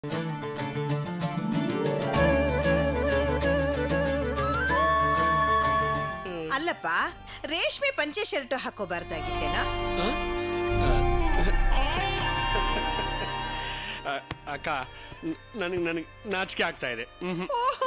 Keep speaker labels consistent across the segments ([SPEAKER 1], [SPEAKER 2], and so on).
[SPEAKER 1] ಅಲ್ಲಪ್ಪ ರೇಷ್ಮೆ ಪಂಚೆ ಶರ್ಟ್ ಹಾಕೋಬಾರ್ದಾಗಿತ್ತೇನಾ
[SPEAKER 2] ಆ, ಅಕ್ಕ ನನಗೆ ನನಗೆ ನಾಚಿಕೆ ಆಗ್ತಾ ಇದೆ ಮ್ಹೂ.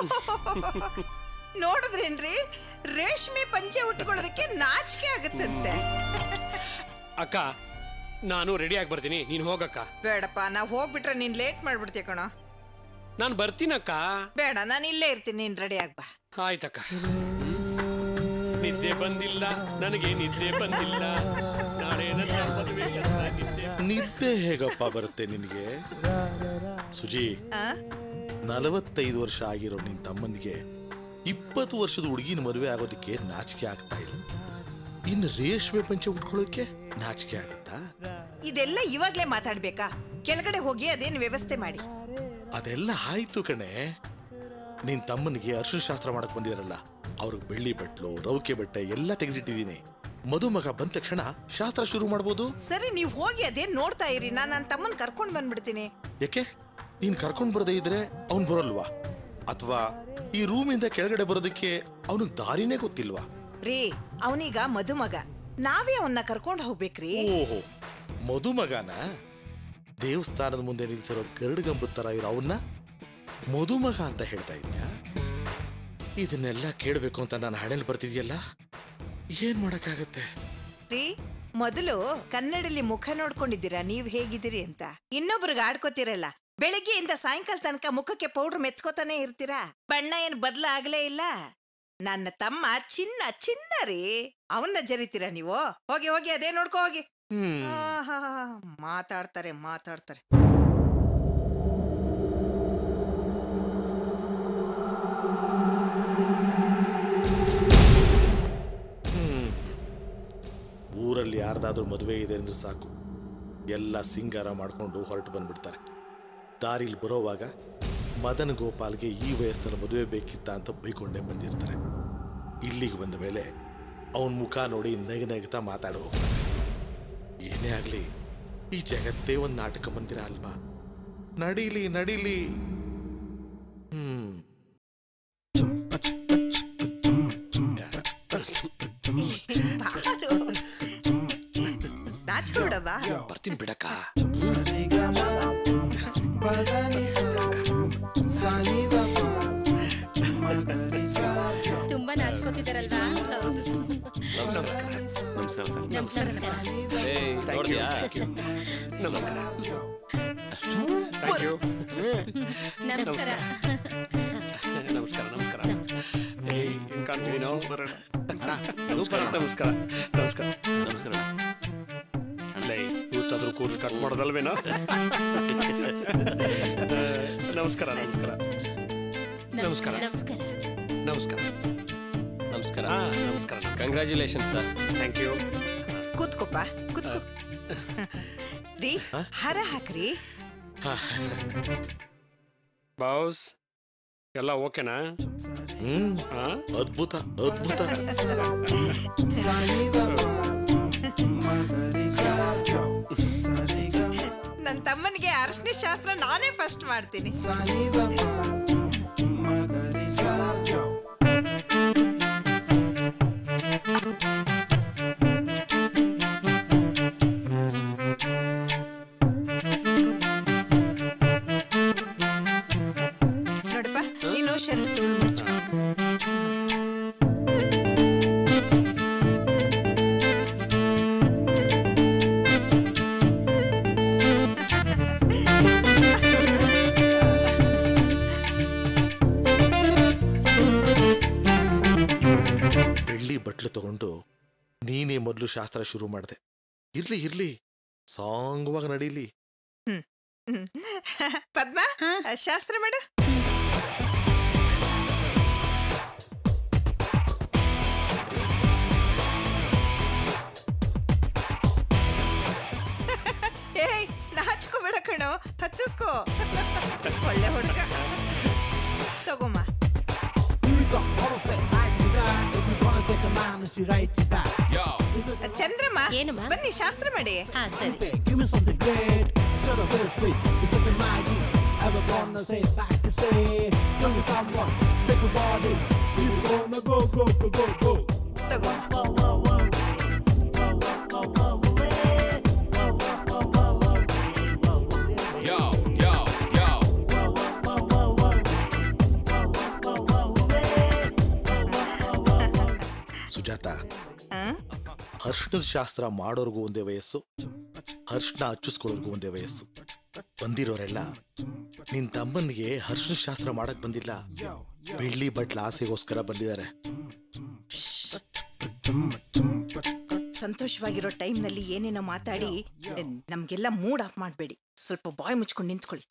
[SPEAKER 1] ನೋಡಿದ್ರೇನ್ರಿ ರೇಷ್ಮೆ ಪಂಚೆ ಉಟ್ಕೊಳ್ಳೋದಕ್ಕೆ ನಾಚಿಕೆ ಆಗುತ್ತಂತೆ
[SPEAKER 2] ಅಕ್ಕ ನಾನು ರೆಡಿ ಆಗಿ ಬರ್ತೀನಿ ನೀನು ಹೋಗಕ್ಕ
[SPEAKER 1] ಬೇಡಪ್ಪ ನಾವು ಹೋಗ್ಬಿಟ್ರೆ ನೀನ್ ಲೇಟ್ ಮಾಡ್ಬಿಡ್ತೀಯ ಕಣೋ
[SPEAKER 2] ನಾನು ಬರ್ತೀನಕ್ಕ
[SPEAKER 1] ಬೇಡ ನಾನು ಇಲ್ಲೇ ಇರ್ತೀನಿ ನೀನ್ ರೆಡಿ ಆಗ್ಬಾ
[SPEAKER 2] ಆಯ್ತಕ್ಕ ನಿದ್ದೆ ಬಂದಿಲ್ಲ ನನಗೆ ನಿದ್ದೆ ಬಂದಿಲ್ಲ ನಾಳೆ ನನ್ನ ಮದುವೆ ಅಂತ ನಿದ್ದೆ
[SPEAKER 3] ನಿದ್ದೆ ಹೇಗಪ್ಪ ಬರುತ್ತೆ ನಿನಗೆ ಸುಜಿ
[SPEAKER 1] ಆ?
[SPEAKER 3] ನಲವತ್ತೈದು ವರ್ಷ ಆಗಿರೋ ನಿನ್ ತಮ್ಮನಿಗೆ ಇಪ್ಪತ್ತು ವರ್ಷದ ಹುಡುಗಿನ ಮದುವೆ ಆಗೋದಕ್ಕೆ ನಾಚಿಕೆ ಆಗ್ತಾ ಇಲ್ಲ ಇನ್ನು ರೇಷ್ಮೆ ಪಂಚೆ ಉಟ್ಕೊಳ್ಳೋಕೆ ನಾಚಿಕೆ ಆಗುತ್ತಾ
[SPEAKER 1] ಇದೆಲ್ಲ ಇವಾಗ್ಲೇ ಮಾತಾಡ್ಬೇಕಾ ಕೆಳಗಡೆ ಹೋಗಿ ಅದೇನು ವ್ಯವಸ್ಥೆ ಮಾಡಿ
[SPEAKER 3] ಅದೆಲ್ಲ ಆಯ್ತು ಕಣೆ ನಿನ್ ತಮ್ಮನಿಗೆ ಅರ್ಶಿನ ಶಾಸ್ತ್ರ ಮಾಡಕ್ ಬಂದಿರಲ್ಲ ಅವ್ರಿಗೆ ಬೆಳ್ಳಿ ಬೆಟ್ಲು ರೌಕೆ ಬೆಟ್ಟೆ ಎಲ್ಲ ತೆಗೆದಿಟ್ಟಿದ್ದೀನಿ ಮದುಮಗ ಬಂದ ತಕ್ಷಣ ಶಾಸ್ತ್ರ ಶುರು ಮಾಡ್ಬೋದು
[SPEAKER 1] ಸರಿ ನೀವು ಹೋಗಿ ಅದೇನ್ ನೋಡ್ತಾ ಇರಿ ನಾನು ನನ್ನ ತಮ್ಮನ್ ಕರ್ಕೊಂಡ್ ಬಂದ್ಬಿಡ್ತೀನಿ
[SPEAKER 3] ಯಾಕೆ ನೀನ್ ಕರ್ಕೊಂಡ್ ಬರದೇ ಇದ್ರೆ ಅವ್ನ್ ಬರಲ್ವಾ ಅಥವಾ ಈ ರೂಮಿಂದ ಕೆಳಗಡೆ ಬರೋದಕ್ಕೆ ಅವನಿಗೆ ದಾರಿನೇ ಗೊತ್ತಿಲ್ವಾ
[SPEAKER 1] ರೀ ಅವನೀಗ ಮದುಮಗ ನಾವೇ ಅವನ್ನ ಕರ್ಕೊಂಡು ಹೋಗ್ಬೇಕ್ರಿ
[SPEAKER 3] ಓಹೋ ಮದುಮಗನ ದೇವಸ್ಥಾನದ ಮುಂದೆ ನಿಲ್ಸಿರೋ ಗರುಡುಗಂಬದ ತರ ಇರೋ ಅವನ್ನ ಮದುಮಗ ಅಂತ ಹೇಳ್ತಾ ಇದ್ಯಾ ಇದನ್ನೆಲ್ಲ ಕೇಳಬೇಕು ಅಂತ ನಾನು ಹಣೆಲ್ ಬರ್ತಿದ್ಯಲ್ಲ ಏನ್ ಮಾಡಕ್ಕಾಗತ್ತೆ
[SPEAKER 1] ರೀ ಮೊದಲು ಕನ್ನಡಲ್ಲಿ ಮುಖ ನೋಡ್ಕೊಂಡಿದ್ದೀರಾ ನೀವ್ ಹೇಗಿದ್ದೀರಿ ಅಂತ ಇನ್ನೊಬ್ರಿಗೆ ಆಡ್ಕೋತಿರಲ್ಲ ಬೆಳಗ್ಗೆಯಿಂದ ಸಾಯಂಕಾಲ ತನಕ ಮುಖಕ್ಕೆ ಪೌಡರ್ ಮೆತ್ಕೋತಾನೆ ಇರ್ತೀರಾ ಬಣ್ಣ ಏನ್ ಬದ್ಲಾಗ್ಲೇ ಇಲ್ಲ ನನ್ನ ತಮ್ಮ ಚಿನ್ನ ಚಿನ್ನ ರೀ ಅವನ್ನ ಜರಿತೀರಾ ನೀವು ಹೋಗಿ ಹೋಗಿ ಅದೇ ನೋಡ್ಕೋ ಹೋಗಿ
[SPEAKER 3] ಹ್ಮ್
[SPEAKER 1] ಆಹಾಹಾ, ಮಾತಾಡ್ತಾರೆ ಮಾತಾಡ್ತಾರೆ
[SPEAKER 3] ಊರಲ್ಲಿ ಯಾರ್ದಾದ್ರೂ ಮದುವೆ ಇದೆ ಅಂದ್ರೆ ಸಾಕು ಎಲ್ಲ ಸಿಂಗಾರ ಮಾಡ್ಕೊಂಡು ಹೊರಟು ಬಂದ್ಬಿಡ್ತಾರೆ ದಾರಿಲಿ ಬರೋವಾಗ ಮದನ್ ಗೋಪಾಲ್ಗೆ ಈ ವಯಸ್ಸಿನಲ್ಲಿ ಮದುವೆ ಬೇಕಿತ್ತ ಅಂತ ಬೈಕೊಂಡೇ ಬಂದಿರ್ತಾರೆ ಇಲ್ಲಿಗೆ ಬಂದ ಮೇಲೆ ಅವನ ಮುಖ ನೋಡಿ ನಗ ನಗ್ತಾ ಮಾತಾಡ ಹೋಗ್ತಾರೆ ಏನೇ ಆಗ್ಲಿ ಈ ಜಗತ್ತೇ ಒಂದು ನಾಟಕ ಮಂದಿರ ಅಲ್ವಾ ನಡೀಲಿ ನಡೀಲಿ ಹ್ಮ್
[SPEAKER 1] ಬಾರು. ನಾಚ್ಕೊಬಿಡವಾ
[SPEAKER 2] ಬರ್ತೀನಿ ಬಿಡಕ್ಕ
[SPEAKER 4] ತುಂಬಾ ನಾಚ್ಕೋತಿದಾರಲ್ವಾ
[SPEAKER 2] ನಮಸ್ಕಾರ ನಮಸ್ಕಾರ ಸರ್
[SPEAKER 4] ನಮಸ್ಕಾರ
[SPEAKER 5] ಏಯ್ ನೋಡ್ದ್ಯಾ
[SPEAKER 2] ನಮಸ್ಕಾರ ಥ್ಯಾಂಕ್ ಯು
[SPEAKER 4] ನಮಸ್ಕಾರ
[SPEAKER 2] ನಮಸ್ಕಾರ ನಮಸ್ಕಾರ ಏಯ್ ಹೆಂಗ್ ಕಾಣ್ತೀವಿ ನಾವು ಸೂಪರ್ ನಮಸ್ಕಾರ ನಮಸ್ಕಾರ
[SPEAKER 5] ನಮಸ್ಕಾರ
[SPEAKER 2] ಲೈ ಇವತ್ತಾದ್ರೂ ಕೂದಲು ಕಟ್ ಮಾಡೋದಲ್ವೇನೋ ನಮಸ್ಕಾರ ನಮಸ್ಕಾರ ನಮಸ್ಕಾರ
[SPEAKER 4] ನಮಸ್ಕಾರ
[SPEAKER 2] ನಮಸ್ಕಾರ
[SPEAKER 5] ನಮಸ್ಕಾರ
[SPEAKER 2] ಹಾ ನಮಸ್ಕಾರ
[SPEAKER 5] ಕಂಗ್ರ್ಯಾಚುಲೇಷನ್ ಸರ್
[SPEAKER 2] ಥ್ಯಾಂಕ್ ಯು
[SPEAKER 1] ಕೂತ್ಕೋಪ ಕೂತ್ಕೋ ರೀ ಹಾರ ಹಾಕ್ರಿ
[SPEAKER 2] ಬಾಸ್ ಎಲ್ಲ ಓಕೆನಾ
[SPEAKER 3] ಹ್ಮ್
[SPEAKER 2] ಹಾ
[SPEAKER 3] ಅದ್ಭುತ ಅದ್ಭುತ
[SPEAKER 1] ನನ್ನ ತಮ್ಮನಿಗೆ ಅರ್ಶಿನ ಶಾಸ್ತ್ರ ನಾನೇ ಫಸ್ಟ್ ಮಾಡ್ತೀನಿ ನೋಡಪ್ಪ ನೀನು ಶರ್ಟ್ ತೋಳು ಮಡ್ಚು
[SPEAKER 3] ಬೆಳ್ಳಿ ಬಟ್ಲು ತಗೊಂಡು ನೀನೇ ಮೊದಲು ಶಾಸ್ತ್ರ ಶುರು ಮಾಡಿದೆ ಇರ್ಲಿ ಇರ್ಲಿ ಸಾಂಗವಾಗ ನಡೀಲಿ
[SPEAKER 1] ಹ್ಮ್. ಪದ್ಮ ಶಾಸ್ತ್ರ ಮಾಡು ಏಯ್ ನಾಚ್ಕೋಬೇಡ ಕಣೋ ಹಚ್ಚಿಸ್ಕೋ ಒಳ್ಳೆ ಹುಡುಗ ತಗೋಮ್ಮ ಚಂದ್ರಮ್ಮ
[SPEAKER 4] ಏನಮ್ಮ?
[SPEAKER 1] ಬನ್ನಿ ಶಾಸ್ತ್ರ ಮಾಡಿ
[SPEAKER 4] ಹಾ ಸರಿ
[SPEAKER 6] Give me something great, set a best beat, it's something mighty. ever gonna say back and say, young someone, shake your body. You gonna go, go, go, go, go.
[SPEAKER 1] ತಗೋ
[SPEAKER 2] ಯೋ ಯೋ ಯೋ
[SPEAKER 3] ಸುಜಾತ ಹರ್ಷಣದ ಶಾಸ್ತ್ರ ಮಾಡೋರ್ಗೂ ಒಂದೇ ವಯಸ್ಸು ಹರ್ಷಣ ಹಚ್ಚಿಸ್ಕೊಳ್ಳೋರ್ಗೂ ಒಂದೇ ವಯಸ್ಸು ಬಂದಿರೋರೆಲ್ಲ ನಿನ್ ತಮ್ಮನಿಗೆ ಹರ್ಷಣ ಶಾಸ್ತ್ರ ಮಾಡಕ್ ಬಂದಿಲ್ಲ ಬೆಳ್ಳಿ ಬಟ್ಲ ಆಸೆಗೋಸ್ಕರ ಬಂದಿದ್ದಾರೆ
[SPEAKER 1] ಸಂತೋಷವಾಗಿರೋ ಟೈಮ್ನಲ್ಲಿ ಏನೇನೋ ಮಾತಾಡಿ ನಮ್ಗೆಲ್ಲ ಮೂಡ್ ಆಫ್ ಮಾಡಬೇಡಿ ಸ್ವಲ್ಪ ಬಾಯ್ ಮುಚ್ಕೊಂಡು ನಿಂತ್ಕೊಳ್ಳಿ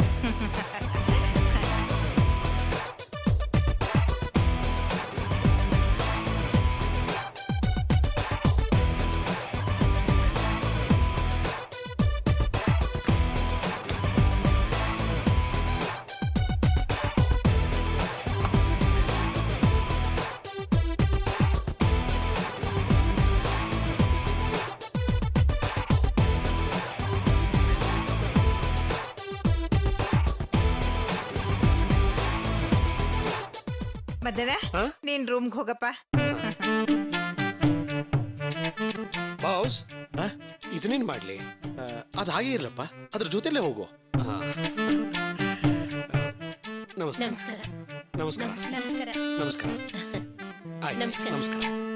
[SPEAKER 1] ಮದನ ನೀನ್ ರೂಮ್ಗೆ ಹೋಗಪ್ಪ
[SPEAKER 2] ಬಾಸ್
[SPEAKER 3] ಆ?
[SPEAKER 2] ಇದನ್ನೇನ್ ಮಾಡ್ಲಿ
[SPEAKER 3] ಆ, ಅದ್ ಹಾಗೆ ಇರ್ಲಪ್ಪ ಅದ್ರ ಜೊತೆಲೇ ಹೋಗು
[SPEAKER 2] ನಮಸ್ಕಾರ
[SPEAKER 4] ನಮಸ್ಕಾರ
[SPEAKER 2] ನಮಸ್ಕಾರ
[SPEAKER 4] ನಮಸ್ಕಾರ
[SPEAKER 2] ನಮಸ್ಕಾರ ಆಯ್ತು
[SPEAKER 4] ನಮಸ್ಕಾರ.
[SPEAKER 2] ನಮಸ್ಕಾರ